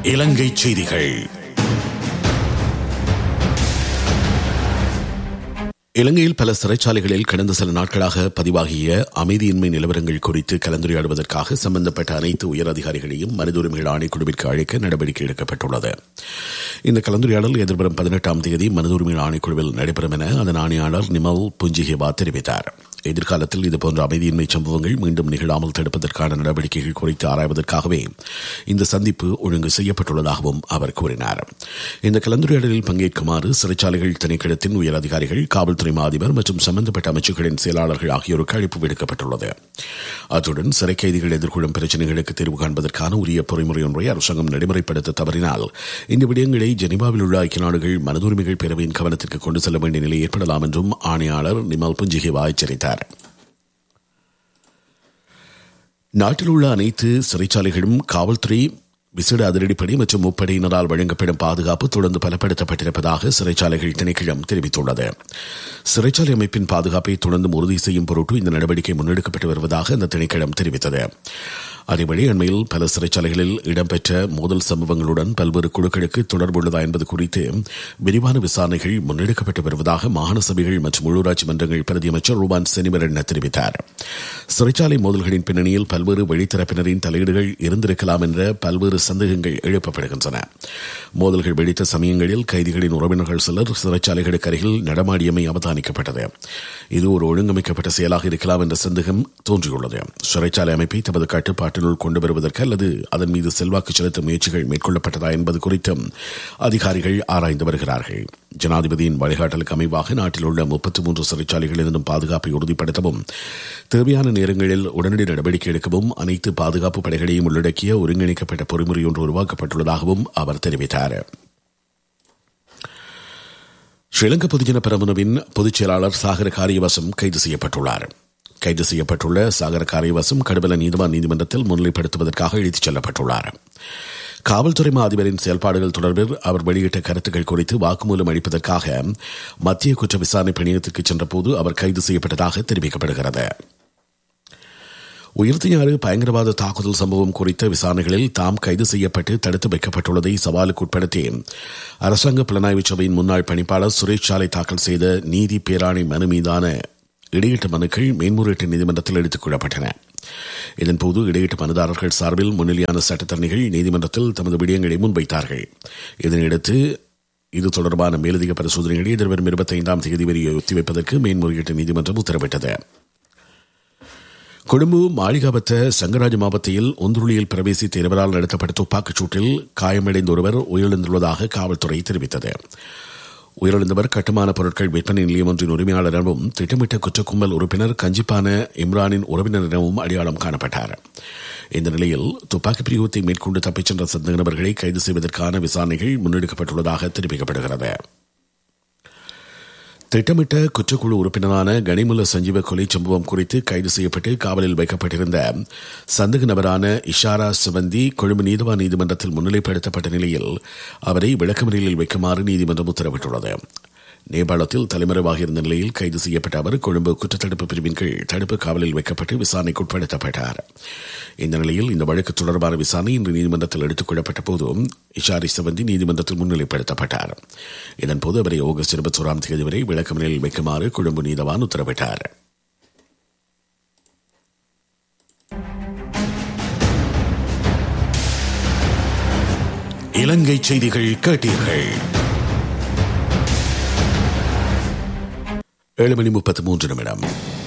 இலங்கை செய்திகள் இலங்கையில் பல சிறைச்சாலைகளில் கடந்த சில நாட்களாக பதிவாகிய அமைதியின்மை நிலவரங்கள் குறித்து கலந்துரையாடுவதற்காக சம்பந்தப்பட்ட அனைத்து உயர் அதிகாரிகளையும் மனித உரிமைகள் ஆணைக்குழுவிற்கு அழைக்க நடவடிக்கை எடுக்கப்பட்டுள்ளது இந்த கலந்துரையாடல் எதிர்வரும் பதினெட்டாம் தேதி மனித உரிமைகள் ஆணைக்குழுவில் நடைபெறும் என அதன் ஆணையாளர் நிமல் புஞ்சிஹேவா தெரிவித்தார் எதிர்காலத்தில் இதுபோன்ற அமைதியின்மை சம்பவங்கள் மீண்டும் நிகழாமல் தடுப்பதற்கான நடவடிக்கைகள் குறித்து ஆராய்வதற்காகவே இந்த சந்திப்பு ஒழுங்கு செய்யப்பட்டுள்ளதாகவும் அவர் கூறினார் இந்த கலந்துரையாடலில் பங்கேற்குமாறு சிறைச்சாலைகள் திணைக்களத்தின் உயர் அதிகாரிகள் காவல்துறை அதிபர் மற்றும் சம்பந்தப்பட்ட அமைச்சுகளின் செயலாளர்கள் ஆகியோருக்கு அழைப்பு விடுக்கப்பட்டுள்ளது அத்துடன் சிறை கைதிகள் எதிர்கொள்ளும் பிரச்சினைகளுக்கு தீர்வு காண்பதற்கான உரிய பொறிமுறை ஒன்றை அரசாங்கம் நடைமுறைப்படுத்த தவறினால் இந்த விடயங்களை ஜெனீவாவில் உள்ள ஐக்கிய நாடுகள் மனது உரிமைகள் பேரவையின் கவனத்திற்கு கொண்டு செல்ல வேண்டிய நிலை ஏற்படலாம் என்றும் ஆணையாளர் நிமல் புஞ்சிகேவா எச்சரித்தார் நாட்டில் உள்ள அனைத்து சிறைச்சாலைகளும் காவல்துறை விசேட அதிரடிப்படை மற்றும் முப்படையினரால் வழங்கப்படும் பாதுகாப்பு தொடர்ந்து பலப்படுத்தப்பட்டிருப்பதாக சிறைச்சாலைகள் திணைக்களம் தெரிவித்துள்ளது சிறைச்சாலை அமைப்பின் பாதுகாப்பை தொடர்ந்து உறுதி செய்யும் பொருட்டு இந்த நடவடிக்கை முன்னெடுக்கப்பட்டு வருவதாக அந்த திணைக்களம் தெரிவித்தது அதேவழி அண்மையில் பல சிறைச்சாலைகளில் இடம்பெற்ற மோதல் சம்பவங்களுடன் பல்வேறு குழுக்களுக்கு தொடர்புள்ளதா என்பது குறித்து விரிவான விசாரணைகள் முன்னெடுக்கப்பட்டு வருவதாக மாகாண சபைகள் மற்றும் உள்ளூராட்சி மன்றங்கள் பிரதி அமைச்சர் ரூபான் செனிவரன் தெரிவித்தார் சிறைச்சாலை மோதல்களின் பின்னணியில் பல்வேறு வழித்தரப்பினரின் தலையீடுகள் இருந்திருக்கலாம் என்ற பல்வேறு சந்தேகங்கள் எழுப்பப்படுகின்றன மோதல்கள் வெடித்த சமயங்களில் கைதிகளின் உறவினர்கள் சிலர் சிறைச்சாலைகளுக்கு அருகில் நடமாடியமை அவதானிக்கப்பட்டது இது ஒரு ஒழுங்கமைக்கப்பட்ட செயலாக இருக்கலாம் என்ற சந்தேகம் தோன்றியுள்ளது சிறைச்சாலை அமைப்பை தமது கட்டுப்பாட்டினுள் கொண்டு வருவதற்கு அல்லது அதன் மீது செல்வாக்கு செலுத்தும் முயற்சிகள் மேற்கொள்ளப்பட்டதா என்பது குறித்தும் அதிகாரிகள் ஆராய்ந்து வருகிறார்கள் ஜனாதிபதியின் வழிகாட்டலுக்கு அமைவாக நாட்டில் உள்ள முப்பத்தி மூன்று சிறைச்சாலைகளிலிருந்தும் பாதுகாப்பை உறுதிப்படுத்தவும் தேவையான நேரங்களில் உடனடி நடவடிக்கை எடுக்கவும் அனைத்து பாதுகாப்பு படைகளையும் உள்ளடக்கிய ஒருங்கிணைக்கப்பட்ட பொறிமுறை ஒன்று உருவாக்கப்பட்டுள்ளதாகவும் அவர் தெரிவித்தார் ஸ்ரீலங்கா பொதுஜன பெரமுனவின் பொதுச் செயலாளர் சாகர காரியவசம் கைது செய்யப்பட்டுள்ளார் கைது செய்யப்பட்டுள்ள சாகர காரியவசம் கடுவல நீதிவான் நீதிமன்றத்தில் முன்னிலைப்படுத்துவதற்காக இழுத்துச் செல்லப்பட்டுள்ளார் காவல்துறை அதிபரின் செயல்பாடுகள் தொடர்பில் அவர் வெளியிட்ட கருத்துக்கள் குறித்து வாக்குமூலம் அளிப்பதற்காக மத்திய குற்ற விசாரணை பிணையத்திற்கு சென்றபோது அவர் கைது செய்யப்பட்டதாக தெரிவிக்கப்படுகிறது உயிர்த்தியாறு பயங்கரவாத தாக்குதல் சம்பவம் குறித்த விசாரணைகளில் தாம் கைது செய்யப்பட்டு தடுத்து வைக்கப்பட்டுள்ளதை சவாலுக்கு உட்படுத்தி அரசாங்க புலனாய்வு சபையின் முன்னாள் பணிப்பாளர் சுரேஷ் சாலை தாக்கல் செய்த நீதி பேராணை மனு மீதான இடையீட்டு மனுக்கள் மேன்முறையீட்டு நீதிமன்றத்தில் எடுத்துக் கொள்ளப்பட்டன இதன்போது இடையீட்டு மனுதாரர்கள் சார்பில் முன்னிலையான சட்டத்தரணிகள் நீதிமன்றத்தில் தமது விடயங்களை முன்வைத்தார்கள் இதனையடுத்து இது தொடர்பான மேலதிக பரிசோதனைகளை எதிர்வரும் இருபத்தைந்தாம் தேதி வரை ஒத்திவைப்பதற்கு மேன்முறையீட்டு நீதிமன்றம் உத்தரவிட்டது கொழும்பு மாளிகாபத்த சங்கராஜ மாவட்டத்தில் ஒந்துருளியில் பிரவேசித்த இருவரால் நடத்தப்பட்ட துப்பாக்கிச் சூட்டில் காயமடைந்த ஒருவர் உயிரிழந்துள்ளதாக காவல்துறை தெரிவித்தது உயிரிழந்தவர் கட்டுமான பொருட்கள் விற்பனை நிலையம் ஒன்றின் உரிமையாளர் எனவும் திட்டமிட்ட குற்றக்கும்பல் உறுப்பினர் கஞ்சிப்பான இம்ரானின் உறவினர் எனவும் அடையாளம் காணப்பட்டார் இந்த நிலையில் துப்பாக்கி பிரயோகத்தை மேற்கொண்டு தப்பிச் சென்ற சந்தேக நபர்களை கைது செய்வதற்கான விசாரணைகள் முன்னெடுக்கப்பட்டுள்ளதாக தெரிவிக்கப்படுகிறது திட்டமிட்ட குற்றக்குழு உறுப்பினரான கனிமுல்ல சஞ்சீவ கொலை சம்பவம் குறித்து கைது செய்யப்பட்டு காவலில் வைக்கப்பட்டிருந்த சந்தேக நபரான இஷாரா சிவந்தி கொழும்பு நீதிவான் நீதிமன்றத்தில் முன்னிலைப்படுத்தப்பட்ட நிலையில் அவரை விளக்கமறியலில் வைக்குமாறு நீதிமன்றம் உத்தரவிட்டுள்ளது நேபாளத்தில் தலைமறைவாக இருந்த நிலையில் கைது செய்யப்பட்ட அவர் கொழும்பு குற்றத்தடுப்பு பிரிவின் கீழ் தடுப்பு காவலில் வைக்கப்பட்டு விசாரணைக்கு உட்படுத்தப்பட்டார் இந்த நிலையில் இந்த வழக்கு தொடர்பான விசாரணை இன்று நீதிமன்றத்தில் எடுத்துக் கொள்ளப்பட்ட போதும் இஷாரி சிவந்தி நீதிமன்றத்தில் முன்னிலைப்படுத்தப்பட்டார் இதன்போது அவரை ஆகஸ்ட் இருபத்தோராம் தேதி வரை விளக்கமறியலில் வைக்குமாறு கொழும்பு நீதவான் உத்தரவிட்டார் இலங்கை செய்திகள் கேட்டீர்கள் ஏழு மணி முப்பத்தி மூன்று நிமிடம்